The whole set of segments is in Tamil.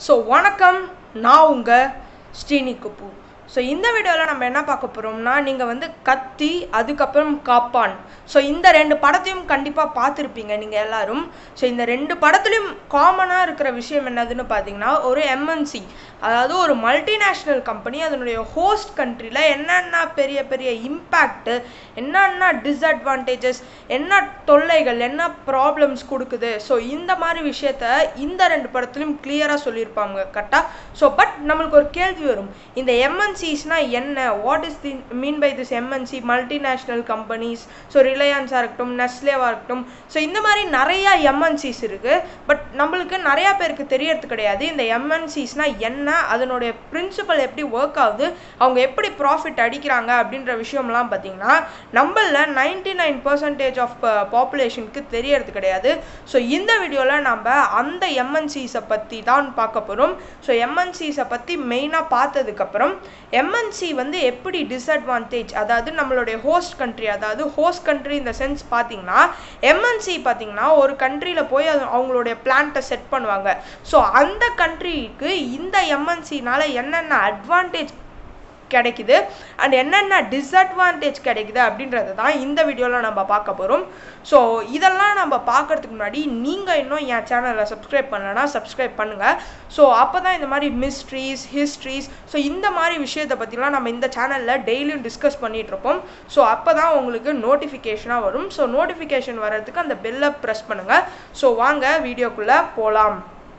ஸோ வணக்கம் நான் உங்கள் ஸ்ரீனி குப்பு ஸோ இந்த வீடியோவில் நம்ம என்ன பார்க்க போகிறோம்னா நீங்கள் வந்து கத்தி அதுக்கப்புறம் காப்பான் ஸோ இந்த ரெண்டு படத்தையும் கண்டிப்பாக பார்த்துருப்பீங்க நீங்கள் எல்லாரும் ஸோ இந்த ரெண்டு படத்துலையும் காமனாக இருக்கிற விஷயம் என்னதுன்னு பார்த்தீங்கன்னா ஒரு எம்என்சி அதாவது ஒரு மல்டிநேஷ்னல் கம்பெனி அதனுடைய ஹோஸ்ட் கண்ட்ரியில் என்னென்ன பெரிய பெரிய இம்பேக்ட்டு என்னென்ன டிஸ்அட்வான்டேஜஸ் என்ன தொல்லைகள் என்ன ப்ராப்ளம்ஸ் கொடுக்குது ஸோ இந்த மாதிரி விஷயத்த இந்த ரெண்டு படத்துலையும் கிளியராக சொல்லியிருப்பாங்க கரெக்டாக ஸோ பட் நம்மளுக்கு ஒரு கேள்வி வரும் இந்த எம்என்சிஸ்னா என்ன what is the mean by this MNC multinational companies so ரிலையன்ஸாக இருக்கட்டும் நெஸ்லேவாக இருக்கட்டும் ஸோ இந்த மாதிரி நிறையா எம்என்சிஸ் இருக்குது பட் நம்மளுக்கு நிறையா பேருக்கு தெரியறது கிடையாது இந்த எம்என்சிஸ்னா என்ன அதனுடைய பிரின்சிபல் எப்படி ஒர்க் ஆகுது அவங்க எப்படி ப்ராஃபிட் அடிக்கிறாங்க அப்படின்ற விஷயம்லாம் பார்த்தீங்கன்னா நம்மள நைன்டி நைன் பர்சன்டேஜ் ஆஃப் பாப்புலேஷனுக்கு தெரியறது கிடையாது ஸோ இந்த வீடியோவில் நம்ம அந்த எம்என்சிஸை பற்றி தான் பார்க்க போகிறோம் ஸோ எம்என்சிஸை பற்றி மெயினாக பார்த்ததுக்கப்புறம் எம்என்சி வந்து எப்படி டிஸ்அட்வான்டேஜ் அதாவது நம்மளுடைய ஹோஸ்ட் கண்ட்ரி அதாவது ஹோஸ்ட் கண்ட்ரி இந்த சென்ஸ் பார்த்தீங்கன்னா எம்என்சி பார்த்தீங்கன்னா ஒரு கண்ட்ரியில் போய் அது அவங்களுடைய பிளான்ட்டை செட் பண்ணுவாங்க ஸோ அந்த கண்ட்ரிக்கு இந்த எம்என்சினால என்னென்ன அட்வான்டேஜ் கிடைக்குது அண்ட் என்னென்ன டிஸ்அட்வான்டேஜ் கிடைக்குது அப்படின்றது தான் இந்த வீடியோவில் நம்ம பார்க்க போகிறோம் ஸோ இதெல்லாம் நம்ம பார்க்கறதுக்கு முன்னாடி நீங்கள் இன்னும் என் சேனலை சப்ஸ்கிரைப் பண்ணலன்னா சப்ஸ்கிரைப் பண்ணுங்கள் ஸோ அப்போ தான் இந்த மாதிரி மிஸ்ட்ரீஸ் ஹிஸ்ட்ரிஸ் ஸோ இந்த மாதிரி விஷயத்தை பற்றிலாம் நம்ம இந்த சேனலில் டெய்லியும் டிஸ்கஸ் பண்ணிகிட்ருப்போம் ஸோ அப்போ தான் உங்களுக்கு நோட்டிஃபிகேஷனாக வரும் ஸோ நோட்டிஃபிகேஷன் வர்றதுக்கு அந்த பெல்லை ப்ரெஸ் பண்ணுங்கள் ஸோ வாங்க வீடியோக்குள்ளே போகலாம்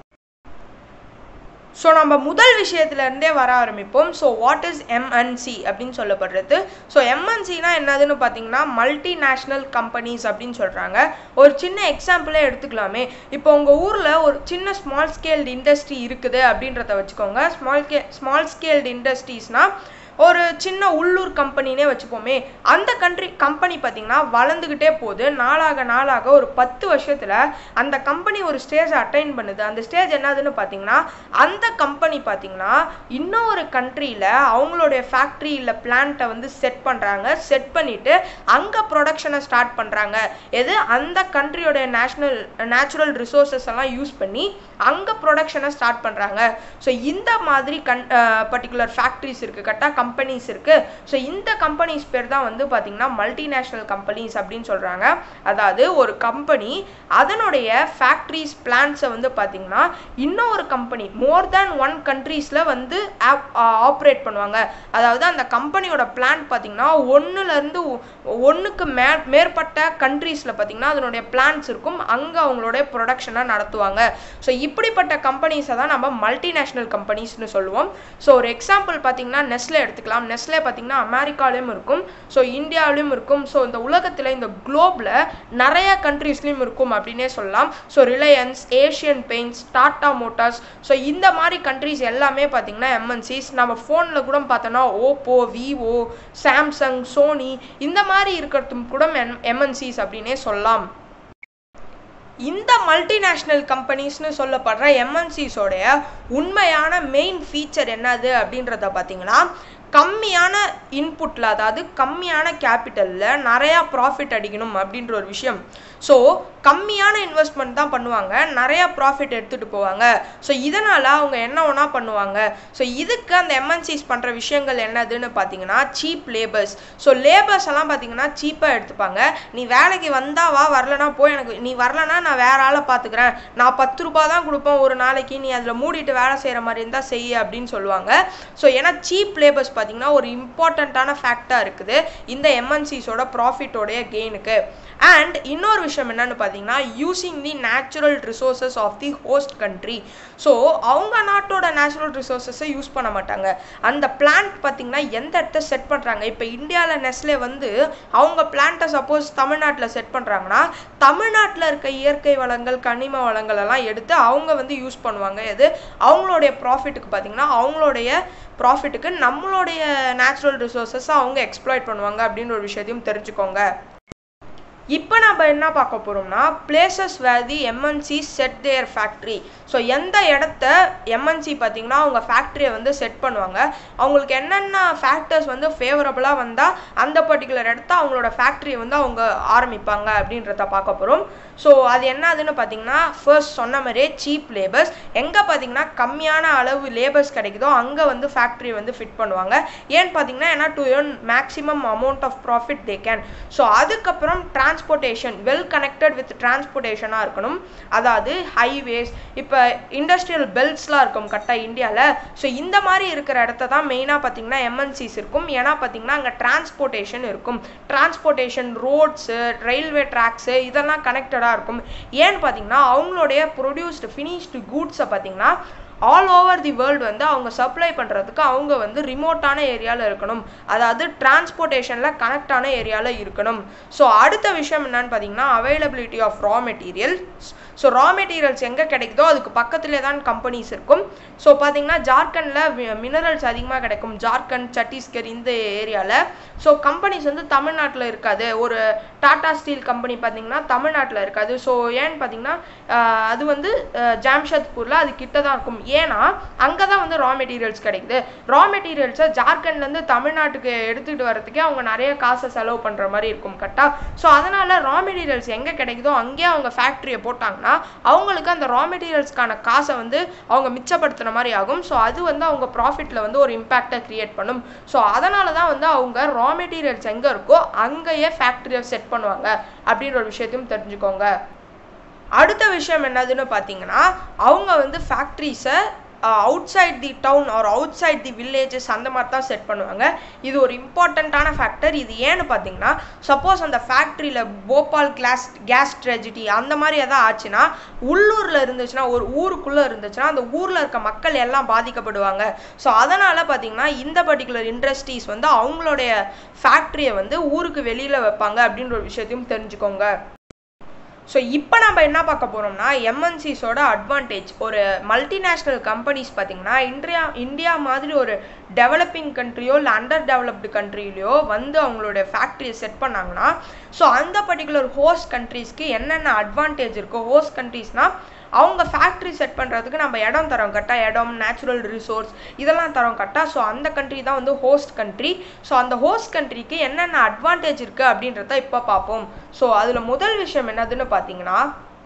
ஸோ நம்ம முதல் விஷயத்துலேருந்தே வர ஆரம்பிப்போம் ஸோ வாட் இஸ் எம்என்சி அப்படின்னு சொல்லப்படுறது ஸோ எம்என்சினா என்னதுன்னு பார்த்தீங்கன்னா மல்டிநேஷ்னல் கம்பெனிஸ் அப்படின்னு சொல்கிறாங்க ஒரு சின்ன எக்ஸாம்பிளே எடுத்துக்கலாமே இப்போ உங்கள் ஊரில் ஒரு சின்ன ஸ்மால் ஸ்கேல்டு இண்டஸ்ட்ரி இருக்குது அப்படின்றத வச்சுக்கோங்க ஸ்மால் கே ஸ்மால் ஸ்கேல்டு இண்டஸ்ட்ரீஸ்னால் ஒரு சின்ன உள்ளூர் கம்பெனினே வச்சுப்போமே அந்த கண்ட்ரி கம்பெனி பார்த்திங்கன்னா வளர்ந்துக்கிட்டே போகுது நாளாக நாளாக ஒரு பத்து வருஷத்தில் அந்த கம்பெனி ஒரு ஸ்டேஜ் அட்டைன் பண்ணுது அந்த ஸ்டேஜ் என்னதுன்னு பார்த்தீங்கன்னா அந்த கம்பெனி பார்த்திங்கன்னா இன்னொரு கண்ட்ரியில் அவங்களுடைய ஃபேக்ட்ரி இல்லை பிளான்ட்டை வந்து செட் பண்ணுறாங்க செட் பண்ணிவிட்டு அங்கே ப்ரொடக்ஷனை ஸ்டார்ட் பண்ணுறாங்க எது அந்த கண்ட்ரியோடைய நேஷ்னல் நேச்சுரல் ரிசோர்ஸஸ் எல்லாம் யூஸ் பண்ணி அங்கே ப்ரொடக்ஷனை ஸ்டார்ட் பண்ணுறாங்க ஸோ இந்த மாதிரி கன் பர்டிகுலர் ஃபேக்ட்ரிஸ் இருக்குது கரெக்டாக கம்பெனிஸ் இருக்குது ஸோ இந்த கம்பெனிஸ் பேர் தான் வந்து பார்த்திங்கன்னா மல்டிநேஷ்னல் கம்பெனிஸ் அப்படின்னு சொல்கிறாங்க அதாவது ஒரு கம்பெனி அதனுடைய ஃபேக்ட்ரிஸ் பிளான்ஸை வந்து பார்த்திங்கன்னா இன்னொரு கம்பெனி மோர் தேன் ஒன் கண்ட்ரீஸில் வந்து ஆப்ரேட் பண்ணுவாங்க அதாவது அந்த கம்பெனியோட பிளான் பார்த்திங்கன்னா ஒன்றுலேருந்து ஒன்றுக்கு மே மேற்பட்ட கண்ட்ரீஸில் பார்த்திங்கன்னா அதனுடைய பிளான்ஸ் இருக்கும் அங்கே அவங்களுடைய ப்ரொடக்ஷனை நடத்துவாங்க ஸோ இப்படிப்பட்ட கம்பெனிஸை தான் நம்ம மல்டிநேஷ்னல் கம்பெனிஸ்னு சொல்லுவோம் ஸோ ஒரு எக்ஸாம்பிள் பார்த்திங்கன்னா நெஸ்லே எடுத்துக்கலாம் நெஸ்லே பார்த்திங்கன்னா அமெரிக்காலையும் இருக்கும் ஸோ இந்தியாவிலையும் இருக்கும் ஸோ இந்த உலகத்தில் இந்த குளோபில் நிறைய கண்ட்ரீஸ்லையும் இருக்கும் அப்படின்னே சொல்லலாம் ஸோ ரிலையன்ஸ் ஏஷியன் பெயிண்ட்ஸ் டாட்டா மோட்டார்ஸ் ஸோ இந்த மாதிரி கண்ட்ரீஸ் எல்லாமே பார்த்திங்கன்னா எம்என்சிஸ் நம்ம ஃபோனில் கூட பார்த்தோன்னா ஓப்போ விவோ சாம்சங் சோனி இந்த மாதிரி இருக்கிறதும் கூட எம்என்சிஸ் அப்படின்னே சொல்லலாம் இந்த மல்டிநேஷ்னல் கம்பெனிஸ்னு சொல்லப்படுற எம்என்சிஸோடைய உண்மையான மெயின் ஃபீச்சர் என்னது அப்படின்றத பார்த்தீங்கன்னா கம்மியான இன்புட்டில் அதாவது கம்மியான கேபிட்டலில் நிறையா ப்ராஃபிட் அடிக்கணும் அப்படின்ற ஒரு விஷயம் ஸோ கம்மியான இன்வெஸ்ட்மெண்ட் தான் பண்ணுவாங்க நிறையா ப்ராஃபிட் எடுத்துகிட்டு போவாங்க ஸோ இதனால் அவங்க என்ன ஒன்றா பண்ணுவாங்க ஸோ இதுக்கு அந்த எம்என்சிஸ் பண்ணுற விஷயங்கள் என்னதுன்னு பார்த்தீங்கன்னா சீப் லேபர்ஸ் ஸோ லேபர்ஸ் எல்லாம் பார்த்தீங்கன்னா சீப்பாக எடுத்துப்பாங்க நீ வேலைக்கு வந்தா வா வரலனா போய் எனக்கு நீ வரலனா நான் வேற ஆளை பார்த்துக்கிறேன் நான் பத்து ரூபா தான் கொடுப்பேன் ஒரு நாளைக்கு நீ அதில் மூடிட்டு வேலை செய்கிற மாதிரி இருந்தால் செய்ய அப்படின்னு சொல்லுவாங்க ஸோ ஏன்னா சீப் லேபர்ஸ் பார்த்தீங்கன்னா ஒரு இம்பார்ட்டண்ட்டான ஃபேக்டாக இருக்குது இந்த எம்என்சிஸோட ப்ராஃபிட்டோடைய கெயினுக்கு அண்ட் இன்னொரு விஷயம் என்னன்னு பார்த்தீங்கன்னா using the natural resources of the host country so அவங்க நாட்டோட நேச்சுரல் ரிசோர்ஸஸை யூஸ் பண்ண மாட்டாங்க அந்த பிளான்ட் பார்த்தீங்கன்னா எந்த இடத்த செட் பண்ணுறாங்க இப்போ இந்தியாவில் நெஸ்லே வந்து அவங்க பிளான்ட்டை சப்போஸ் தமிழ்நாட்டில் செட் பண்ணுறாங்கன்னா தமிழ்நாட்டில் இருக்க இயற்கை வளங்கள் கனிம வளங்கள் எல்லாம் எடுத்து அவங்க வந்து யூஸ் பண்ணுவாங்க எது அவங்களுடைய ப்ராஃபிட்டுக்கு பார்த்தீங்கன்னா அவங்களுடைய ப்ராஃபிட்டுக்கு நம்மளுடைய நேச்சுரல் ரிசோர்ஸஸை அவங்க எக்ஸ்ப்ளாய்ட் பண்ணுவாங்க அப்படின்ற ஒரு விஷயத்தையும் தெரிஞ்சுக்கோங்க இப்போ நம்ம என்ன பார்க்க போகிறோம்னா places where the MNC set their factory so எந்த இடத்த எம்என்சி பார்த்தீங்கன்னா அவங்க ஃபேக்ட்ரியை வந்து செட் பண்ணுவாங்க அவங்களுக்கு என்னென்ன ஃபேக்டர்ஸ் வந்து ஃபேவரபுளாக வந்தால் அந்த பர்டிகுலர் இடத்த அவங்களோட ஃபேக்ட்ரியை வந்து அவங்க ஆரம்பிப்பாங்க அப்படின்றத பார்க்க போகிறோம் ஸோ அது என்னதுன்னு பார்த்தீங்கன்னா ஃபர்ஸ்ட் சொன்ன மாதிரியே சீப் லேபர்ஸ் எங்கே பார்த்தீங்கன்னா கம்மியான அளவு லேபர்ஸ் கிடைக்குதோ அங்கே வந்து ஃபேக்ட்ரி வந்து ஃபிட் பண்ணுவாங்க ஏன்னு பார்த்தீங்கன்னா ஏன்னா to earn maximum amount of profit they can so அதுக்கப்புறம் டிரான்ஸ்போர்ட்டேஷன் வெல் கனெக்டட் வித் டிரான்ஸ்போர்ட்டேஷனாக இருக்கணும் அதாவது ஹைவேஸ் இப்போ இண்டஸ்ட்ரியல் பெல்ட்ஸ்லாம் இருக்கும் கரெக்டாக இந்தியாவில் ஸோ இந்த மாதிரி இருக்கிற இடத்த தான் மெயினாக பார்த்தீங்கன்னா எம்என்சிஸ் இருக்கும் ஏன்னா பார்த்தீங்கன்னா அங்கே டிரான்ஸ்போர்ட்டேஷன் இருக்கும் டிரான்ஸ்போர்ட்டேஷன் ரோட்ஸு ரயில்வே ட்ராக்ஸு இதெல்லாம் கனெக்டடாக இருக்கும் ஏன்னு பார்த்தீங்கன்னா அவங்களுடைய ப்ரொடியூஸ்டு ஃபினிஷ்டு கூட்ஸை பார்த்தீங்கன்னா ஆல் ஓவர் தி வேர்ல்டு வந்து அவங்க சப்ளை பண்ணுறதுக்கு அவங்க வந்து ரிமோட்டான ஏரியாவில் இருக்கணும் அதாவது டிரான்ஸ்போர்ட்டேஷனில் கனெக்டான ஏரியாவில் இருக்கணும் ஸோ அடுத்த விஷயம் என்னன்னு பார்த்தீங்கன்னா availability of raw material so raw materials எங்கே கிடைக்குதோ அதுக்கு பக்கத்துலேயே தான் கம்பெனிஸ் இருக்கும் ஸோ பார்த்தீங்கன்னா ஜார்க்கண்டில் மினரல்ஸ் அதிகமாக கிடைக்கும் ஜார்க்கண்ட் சத்தீஸ்கர் இந்த ஏரியாவில் ஸோ கம்பெனிஸ் வந்து தமிழ்நாட்டில் இருக்காது ஒரு டாடா ஸ்டீல் கம்பெனி பார்த்தீங்கன்னா தமிழ்நாட்டில் இருக்காது ஸோ ஏன்னு பார்த்தீங்கன்னா ஆஹ் அது வந்து ஆஹ் ஜாம்ஷத்பூரில் அது கிட்ட தான் இருக்கும் ஏன்னா அங்கே தான் வந்து ரா மெட்டீரியல்ஸ் கிடைக்குது ரா மெட்டீரியல்ஸை ஜார்க்கண்ட்லேருந்து தமிழ்நாட்டுக்கு எடுத்துகிட்டு வரதுக்கே அவங்க நிறைய காசை செலவு பண்ணுற மாதிரி இருக்கும் கரெக்டாக ஸோ அதனால் ரா மெட்டீரியல்ஸ் எங்கே கிடைக்குதோ அங்கேயே அவங்க ஃபேக்ட்ரியை போட்டாங்கன்னா அவங்களுக்கு அந்த ரா மெட்டீரியல்ஸ்க்கான காசை வந்து அவங்க மிச்சப்படுத்துன மாதிரி ஆகும் ஸோ அது வந்து அவங்க ப்ராஃபிட்டில் வந்து ஒரு இம்பேக்டை கிரியேட் பண்ணும் ஸோ அதனால தான் வந்து அவங்க ரா மெட்டீரியல்ஸ் எங்கே இருக்கோ அங்கேயே ஃபேக்ட்ரியை செட் பண்ணுவாங்க அப்படின்ற ஒரு விஷயத்தையும் தெரிஞ்சுக்கோங்க அடுத்த விஷயம் என்னதுன்னு பார்த்தீங்கன்னா அவங்க வந்து ஃபேக்ட்ரிஸை outside the town or outside the villages அந்த மாதிரி தான் செட் பண்ணுவாங்க இது ஒரு இம்பார்ட்டண்ட்டான ஃபேக்டர் இது ஏன்னு பார்த்தீங்கன்னா சப்போஸ் அந்த ஃபேக்ட்ரியில் போபால் கிளாஸ் கேஸ் ட்ரெஜிடி அந்த மாதிரி எதாவது ஆச்சுன்னா உள்ளூரில் இருந்துச்சுன்னா ஒரு ஊருக்குள்ளே இருந்துச்சுன்னா அந்த ஊரில் இருக்க மக்கள் எல்லாம் பாதிக்கப்படுவாங்க ஸோ அதனால் பார்த்தீங்கன்னா இந்த பர்டிகுலர் இண்டஸ்ட்ரீஸ் வந்து அவங்களுடைய ஃபேக்ட்ரியை வந்து ஊருக்கு வெளியில் வைப்பாங்க அப்படின்ற ஒரு விஷயத்தையும் தெரிஞ்சுக்கோங்க ஸோ இப்போ நம்ம என்ன பார்க்க போகிறோம்னா எம்என்சிஸோட அட்வான்டேஜ் ஒரு மல்டிநேஷ்னல் கம்பெனிஸ் பார்த்தீங்கன்னா இந்தியா இந்தியா மாதிரி ஒரு டெவலப்பிங் கண்ட்ரியோ இல்லை அண்டர் டெவலப்டு கண்ட்ரிலையோ வந்து அவங்களோட ஃபேக்ட்ரியை செட் பண்ணாங்கன்னா ஸோ அந்த பர்டிகுலர் ஹோஸ்ட் கண்ட்ரீஸ்க்கு என்னென்ன அட்வான்டேஜ் இருக்கோ ஹோஸ்ட் கண்ட்ரீஸ்னால் அவங்க ஃபேக்ட்ரி செட் பண்ணுறதுக்கு நம்ம இடம் தரோம் கரெக்டாக இடம் நேச்சுரல் ரிசோர்ஸ் இதெல்லாம் தரோம் கரெக்டாக ஸோ அந்த கண்ட்ரி தான் வந்து ஹோஸ்ட் கண்ட்ரி ஸோ அந்த ஹோஸ்ட் கண்ட்ரிக்கு என்னென்ன அட்வான்டேஜ் இருக்குது அப்படின்றத இப்போ பார்ப்போம் ஸோ அதில் முதல் விஷயம் என்னதுன்னு பார்த்தீங்கன்னா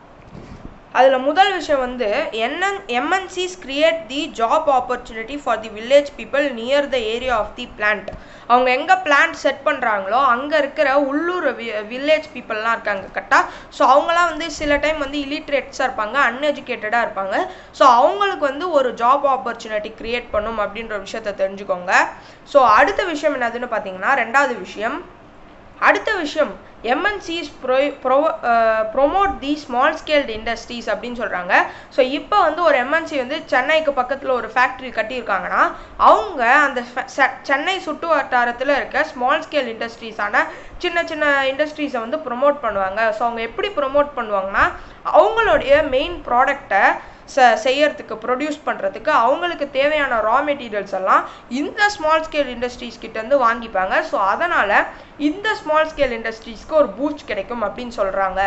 அதில் முதல் விஷயம் வந்து என்என் MNCs create the job opportunity for the village people near the area of the plant அவங்க எங்கே பிளான்ட் செட் பண்ணுறாங்களோ அங்கே இருக்கிற உள்ளூர் வில்லேஜ் பீப்புளெலாம் இருக்காங்க கரெக்டாக ஸோ அவங்களாம் வந்து சில டைம் வந்து இலிட்ரேட்ஸாக இருப்பாங்க அன்எஜுகேட்டடாக இருப்பாங்க ஸோ அவங்களுக்கு வந்து ஒரு ஜாப் ஆப்பர்ச்சுனிட்டி கிரியேட் பண்ணும் அப்படின்ற விஷயத்த தெரிஞ்சுக்கோங்க ஸோ அடுத்த விஷயம் என்னதுன்னு பார்த்தீங்கன்னா ரெண்டாவது விஷயம் அடுத்த விஷயம் MNCs pro pro promote the small scaled industries அப்படின்னு சொல்கிறாங்க ஸோ இப்போ வந்து ஒரு எம்என்சி வந்து சென்னைக்கு பக்கத்தில் ஒரு ஃபேக்ட்ரி கட்டியிருக்காங்கன்னா அவங்க அந்த சென்னை சுற்று வட்டாரத்தில் இருக்க ஸ்மால் ஸ்கேல் இண்டஸ்ட்ரீஸான சின்ன சின்ன இண்டஸ்ட்ரீஸை வந்து ப்ரொமோட் பண்ணுவாங்க ஸோ அவங்க எப்படி ப்ரொமோட் பண்ணுவாங்கன்னா அவங்களுடைய மெயின் ப்ராடக்டை ச செய்யறதுக்கு ப்ரொடியூஸ் பண்ணுறதுக்கு அவங்களுக்கு தேவையான ரா மெட்டீரியல்ஸ் எல்லாம் இந்த ஸ்மால் ஸ்கேல் இண்டஸ்ட்ரீஸ் கிட்டேருந்து வாங்கிப்பாங்க ஸோ அதனால் இந்த ஸ்மால் ஸ்கேல் இண்டஸ்ட்ரீஸ்க்கு ஒரு பூஸ்ட் கிடைக்கும் அப்படின்னு சொல்கிறாங்க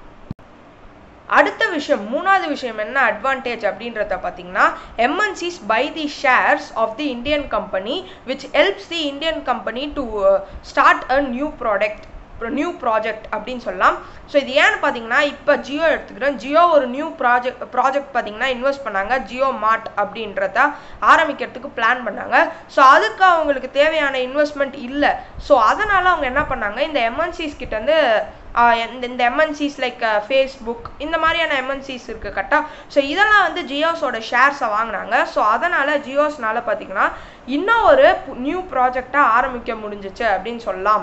அடுத்த விஷயம் மூணாவது விஷயம் என்ன அட்வான்டேஜ் அப்படின்றத பார்த்தீங்கன்னா MNCs by the shares of the Indian company which helps the Indian company to start a new product new project அப்படின்னு சொல்லலாம் ஸோ இது ஏன்னு பார்த்தீங்கன்னா இப்போ ஜியோ எடுத்துக்கிறோம் ஜியோ ஒரு நியூ ப்ராஜெக்ட் ப்ராஜெக்ட் பார்த்தீங்கன்னா இன்வெஸ்ட் பண்ணாங்க ஜியோ மார்ட் அப்படின்றத ஆரம்பிக்கிறதுக்கு பிளான் பண்ணாங்க ஸோ அதுக்கு அவங்களுக்கு தேவையான இன்வெஸ்ட்மெண்ட் இல்லை ஸோ அதனால் அவங்க என்ன பண்ணாங்க இந்த எம்என்சிஸ் கிட்டேருந்து இந்த இந்த எம்என்சிஸ் லைக் ஃபேஸ்புக் இந்த மாதிரியான எம்என்சிஸ் இருக்குது கரெக்டாக ஸோ இதெல்லாம் வந்து ஜியோஸோட ஷேர்ஸை வாங்கினாங்க ஸோ அதனால் ஜியோஸ்னால பார்த்தீங்கன்னா இன்னும் ஒரு நியூ ப்ராஜெக்டாக ஆரம்பிக்க முடிஞ்சிச்சு அப்படின்னு சொல்லலாம்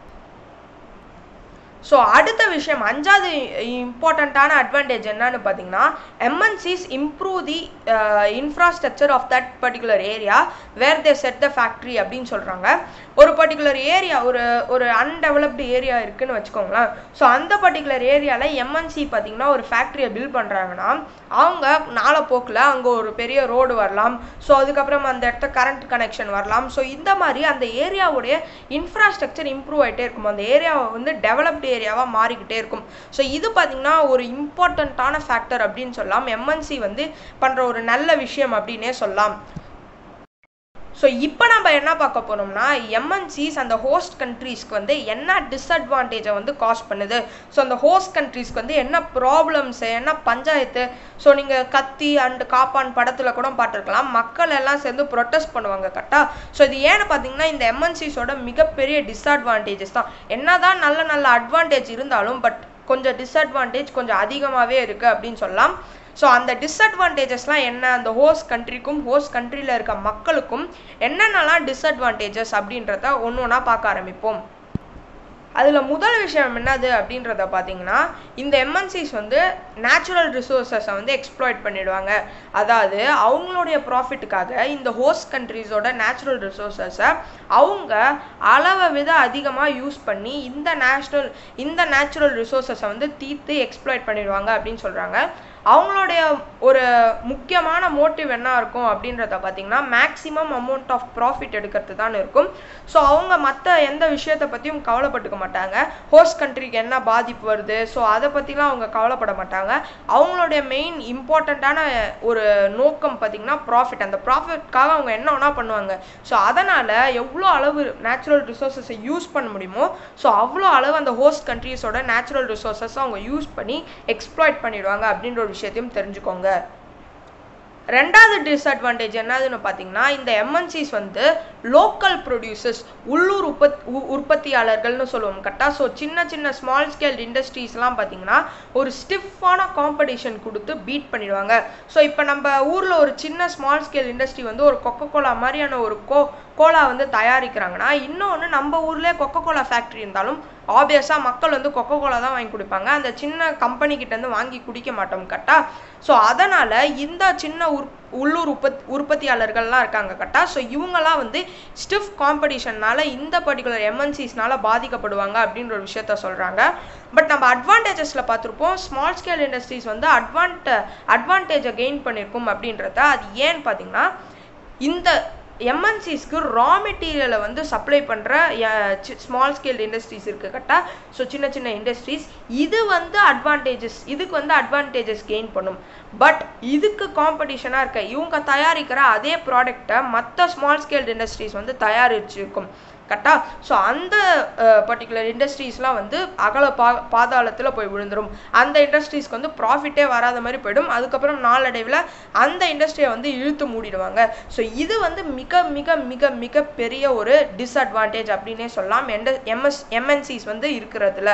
ஸோ அடுத்த விஷயம் அஞ்சாவது இம்பார்ட்டண்ட்டான அட்வான்டேஜ் என்னன்னு பார்த்தீங்கன்னா MNCs improve the infrastructure of that particular area where they set the factory அப்படின்னு சொல்கிறாங்க ஒரு பர்டிகுலர் ஏரியா ஒரு ஒரு அன்டெவலப்டு ஏரியா இருக்குன்னு வச்சுக்கோங்களேன் ஸோ அந்த பர்டிகுலர் ஏரியாவில் எம்என்சி பார்த்தீங்கன்னா ஒரு ஃபேக்ட்ரியை பில்ட் பண்ணுறாங்கன்னா அவங்க நாளப்போக்கில் அங்கே ஒரு பெரிய ரோடு வரலாம் ஸோ அதுக்கப்புறம் அந்த இடத்த கரண்ட் கனெக்ஷன் வரலாம் ஸோ இந்த மாதிரி அந்த ஏரியாவுடைய இன்ஃப்ராஸ்ட்ரக்சர் இம்ப்ரூவ் ஆகிட்டே இருக்கும் அந்த ஏரியாவை வந்து டெவலப்டு ஏரியாவாக மாறிக்கிட்டே இருக்கும் ஸோ இது பார்த்திங்கன்னா ஒரு இம்பார்ட்டண்ட்டான ஃபேக்டர் அப்படின்னு சொல்லலாம் எம்என்சி வந்து பண்ணுற ஒரு நல்ல விஷயம் அப்படின்னே சொல்லலாம் ஸோ இப்போ நம்ம என்ன பார்க்க போகிறோம்னா எம்என்சிஸ் அந்த ஹோஸ்ட் கண்ட்ரீஸ்க்கு வந்து என்ன டிஸ்அட்வான்டேஜை வந்து காஸ் பண்ணுது ஸோ அந்த ஹோஸ்ட் கண்ட்ரீஸ்க்கு வந்து என்ன ப்ராப்ளம்ஸ் என்ன பஞ்சாயத்து ஸோ நீங்கள் கத்தி அண்ட் காப்பான் படத்தில் கூட பார்த்துருக்கலாம் மக்கள் எல்லாம் சேர்ந்து ப்ரொட்டஸ்ட் பண்ணுவாங்க கரெக்டாக ஸோ இது ஏன்னு பார்த்தீங்கன்னா இந்த எம்என்சிஸோட மிகப்பெரிய டிஸ்அட்வான்டேஜஸ் தான் என்னதான் நல்ல நல்ல அட்வான்டேஜ் இருந்தாலும் பட் கொஞ்சம் டிஸ்அட்வான்டேஜ் கொஞ்சம் அதிகமாகவே இருக்குது அப்படின்னு சொல்லலாம் ஸோ அந்த டிஸ்அட்வான்டேஜஸ்லாம் என்ன அந்த ஹோஸ்ட் கண்ட்ரிக்கும் ஹோஸ்ட் கண்ட்ரியில் இருக்க மக்களுக்கும் என்னென்னலாம் டிஸ்அட்வான்டேஜஸ் அப்படின்றத ஒன்று ஒன்றா பார்க்க ஆரம்பிப்போம் அதில் முதல் விஷயம் என்னது அப்படின்றத பார்த்தீங்கன்னா இந்த எம்என்சிஸ் வந்து நேச்சுரல் ரிசோர்ஸஸை வந்து எக்ஸ்ப்ளாய்ட் பண்ணிடுவாங்க அதாவது அவங்களுடைய ப்ராஃபிட்டுக்காக இந்த ஹோஸ்ட் கண்ட்ரீஸோட நேச்சுரல் ரிசோர்ஸஸை அவங்க அளவை விட அதிகமாக யூஸ் பண்ணி இந்த நேஷ்னல் இந்த நேச்சுரல் ரிசோர்ஸஸை வந்து தீர்த்து எக்ஸ்ப்ளாய்ட் பண்ணிடுவாங்க அப்படின்னு சொல்கிறாங்க அவங்களுடைய ஒரு முக்கியமான மோட்டிவ் என்ன இருக்கும் அப்படின்றத பார்த்தீங்கன்னா மேக்ஸிமம் அமௌண்ட் ஆஃப் ப்ராஃபிட் எடுக்கிறது தான் இருக்கும் ஸோ அவங்க மற்ற எந்த விஷயத்தை பற்றியும் கவலைப்பட்டுக்க மாட்டாங்க ஹோஸ்ட் கண்ட்ரிக்கு என்ன பாதிப்பு வருது ஸோ அதை பற்றிலாம் அவங்க கவலைப்பட மாட்டாங்க அவங்களுடைய மெயின் இம்பார்ட்டண்ட்டான ஒரு நோக்கம் பார்த்திங்கன்னா ப்ராஃபிட் அந்த ப்ராஃபிட்காக அவங்க என்ன வேணா பண்ணுவாங்க ஸோ அதனால் எவ்வளோ அளவு நேச்சுரல் ரிசோர்ஸஸை யூஸ் பண்ண முடியுமோ ஸோ அவ்வளோ அளவு அந்த ஹோஸ்ட் கண்ட்ரீஸோட நேச்சுரல் ரிசோர்ஸஸ் அவங்க யூஸ் பண்ணி எக்ஸ்ப்ளாய்ட் பண்ணிடுவாங்க அப்படின்ற ஒரு விஷயத்தையும் தெரிஞ்சுக்கோங்க ரெண்டாவது டிஸ்அட்வான்டேஜ் என்னதுன்னு பார்த்தீங்கன்னா இந்த எம்என்சிஸ் வந்து லோக்கல் ப்ரொடியூசர்ஸ் உள்ளூர் உற்பத் உற்பத்தியாளர்கள்னு சொல்லுவோம் கரெக்டாக ஸோ சின்ன சின்ன ஸ்மால் ஸ்கேல் இண்டஸ்ட்ரீஸ்லாம் பார்த்தீங்கன்னா ஒரு ஸ்டிஃபான காம்படிஷன் கொடுத்து பீட் பண்ணிடுவாங்க ஸோ இப்போ நம்ம ஊரில் ஒரு சின்ன ஸ்மால் ஸ்கேல் இண்டஸ்ட்ரி வந்து ஒரு கொக்கோ கோலா மாதிரியான ஒரு கோ கோலா வந்து தயாரிக்கிறாங்கன்னா இன்னொன்று நம்ம ஊர்லேயே கொக்கோ கோலா ஃபேக்ட்ரி இருந்தாலும் ஆப்வியஸாக மக்கள் வந்து கொக்கோ கோலா தான் வாங்கி குடிப்பாங்க அந்த சின்ன கம்பெனி கிட்டேருந்து வாங்கி குடிக்க மாட்டோம் கரெக்டா ஸோ அதனால் இந்த சின்ன உற் உள்ளூர் உற்பத் உற்பத்தியாளர்கள்லாம் இருக்காங்க கரெக்டா ஸோ இவங்கெல்லாம் வந்து ஸ்டிஃப் காம்படிஷன்னால இந்த பர்டிகுலர் எம்என்சிஸ்னால பாதிக்கப்படுவாங்க அப்படின்ற ஒரு விஷயத்த சொல்கிறாங்க பட் நம்ம அட்வான்டேஜஸில் பார்த்துருப்போம் ஸ்மால் ஸ்கேல் இண்டஸ்ட்ரீஸ் வந்து அட்வான்ட அட்வான்டேஜை கெயின் பண்ணியிருக்கும் அப்படின்றத அது ஏன்னு பார்த்தீங்கன்னா இந்த எம்என்சிஸ்க்கு ரா மெட்டீரியலை வந்து சப்ளை பண்ணுற ஸ்மால் ஸ்கேல் இண்டஸ்ட்ரீஸ் இருக்குது கரெக்டாக ஸோ சின்ன சின்ன இண்டஸ்ட்ரீஸ் இது வந்து அட்வான்டேஜஸ் இதுக்கு வந்து அட்வான்டேஜஸ் கெயின் பண்ணும் பட் இதுக்கு காம்படிஷனாக இருக்க இவங்க தயாரிக்கிற அதே ப்ராடக்டை மற்ற ஸ்மால் ஸ்கேல் இண்டஸ்ட்ரீஸ் வந்து தயாரிச்சிருக்கும் கரெக்டாக ஸோ அந்த பர்டிகுலர் இண்டஸ்ட்ரீஸ்லாம் வந்து அகல பா பாதாளத்தில் போய் விழுந்துடும் அந்த இண்டஸ்ட்ரீஸ்க்கு வந்து ப்ராஃபிட்டே வராத மாதிரி போயிடும் அதுக்கப்புறம் நாளடைவில் அந்த இண்டஸ்ட்ரியை வந்து இழுத்து மூடிடுவாங்க ஸோ இது வந்து மிக மிக மிக மிக பெரிய ஒரு டிஸ்அட்வான்டேஜ் அப்படின்னே சொல்லலாம் எந்த எம்எஸ் எம்என்சிஸ் வந்து இருக்கிறதுல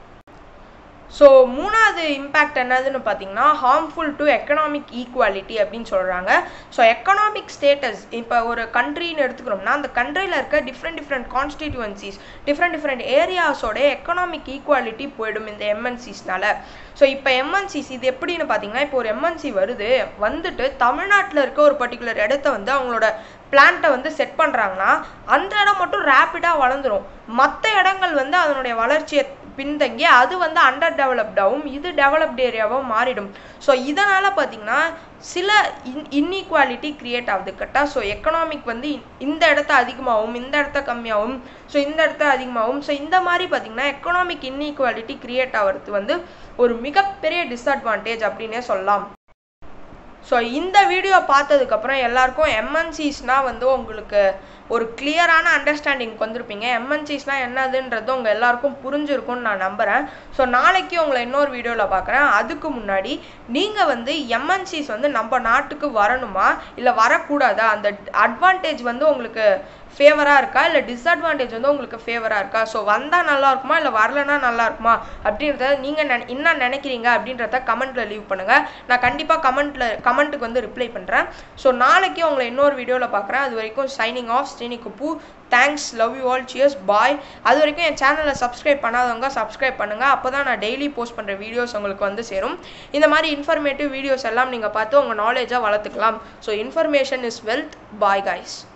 ஸோ மூணாவது இம்பேக்ட் என்னதுன்னு பார்த்தீங்கன்னா ஹார்ம்ஃபுல் டு எக்கனாமிக் ஈக்குவாலிட்டி அப்படின்னு சொல்கிறாங்க ஸோ எக்கனாமிக் ஸ்டேட்டஸ் இப்போ ஒரு கண்ட்ரின்னு எடுத்துக்கிறோம்னா அந்த கண்ட்ரியில் இருக்க different different constituencies different different ஏரியாஸோட எக்கனாமிக் ஈக்குவாலிட்டி போயிடும் இந்த எம்என்சிஸ்னால ஸோ இப்போ எம்என்சிஸ் இது எப்படின்னு பார்த்தீங்கன்னா இப்போ ஒரு எம்என்சி வருது வந்துட்டு தமிழ்நாட்டில் இருக்க ஒரு பர்டிகுலர் இடத்த வந்து அவங்களோட பிளான்ட்டை வந்து செட் பண்ணுறாங்கன்னா அந்த இடம் மட்டும் ரேப்பிடாக வளர்ந்துடும் மற்ற இடங்கள் வந்து அதனுடைய வளர்ச்சியை பின்தங்கி அது வந்து அண்டர் டெவலப்டாகவும் இது டெவலப்டு ஏரியாவும் மாறிடும் ஸோ இதனால் பார்த்தீங்கன்னா சில இன் இன்இக்வாலிட்டி க்ரியேட் ஆகுது கரெக்டாக ஸோ எக்கனாமிக் வந்து இந்த இடத்த அதிகமாகவும் இந்த இடத்த கம்மியாகவும் ஸோ இந்த இடத்த அதிகமாகவும் ஸோ இந்த மாதிரி பார்த்தீங்கன்னா எக்கனாமிக் இன்இக்வாலிட்டி க்ரியேட் ஆகிறது வந்து ஒரு மிகப்பெரிய டிஸ்அட்வான்டேஜ் அப்படின்னே சொல்லலாம் ஸோ இந்த வீடியோ பார்த்ததுக்கப்புறம் எல்லாருக்கும் எம்என்சிஸ்னால் வந்து உங்களுக்கு ஒரு கிளியரான அண்டர்ஸ்டாண்டிங் வந்திருப்பீங்க எம்என்சிஸ்னால் என்னதுன்றது உங்கள் எல்லாருக்கும் புரிஞ்சிருக்கும்னு நான் நம்புகிறேன் ஸோ நாளைக்கு உங்களை இன்னொரு வீடியோவில் பார்க்குறேன் அதுக்கு முன்னாடி நீங்கள் வந்து எம்என்சிஸ் வந்து நம்ம நாட்டுக்கு வரணுமா இல்லை வரக்கூடாதா அந்த அட்வான்டேஜ் வந்து உங்களுக்கு ஃபேவராக இருக்கா இல்லை டிஸ்அட்வான்டேஜ் வந்து உங்களுக்கு ஃபேவராக இருக்கா ஸோ வந்தால் நல்லா இருக்குமா இல்லை வரலனா நல்லா இருக்குமா அப்படின்றத நீங்கள் நெ என்ன நினைக்கிறீங்க அப்படின்றத கமெண்ட்டில் லீவ் பண்ணுங்கள் நான் கண்டிப்பாக கமெண்ட்டில் கமெண்ட்டுக்கு வந்து ரிப்ளை பண்ணுறேன் ஸோ நாளைக்கு உங்களை இன்னொரு வீடியோவில் பார்க்குறேன் அது வரைக்கும் signing off Srini Kuppu thanks love you all cheers bye அது வரைக்கும் என் சேனலை சப்ஸ்கிரைப் பண்ணாதவங்க சப்ஸ்கிரைப் பண்ணுங்கள் அப்போ தான் நான் டெய்லி போஸ்ட் பண்ணுற வீடியோஸ் உங்களுக்கு வந்து சேரும் இந்த மாதிரி இன்ஃபர்மேட்டிவ் வீடியோஸ் எல்லாம் நீங்கள் பார்த்து உங்கள் நாலேஜாக வளர்த்துக்கலாம் so information is wealth bye guys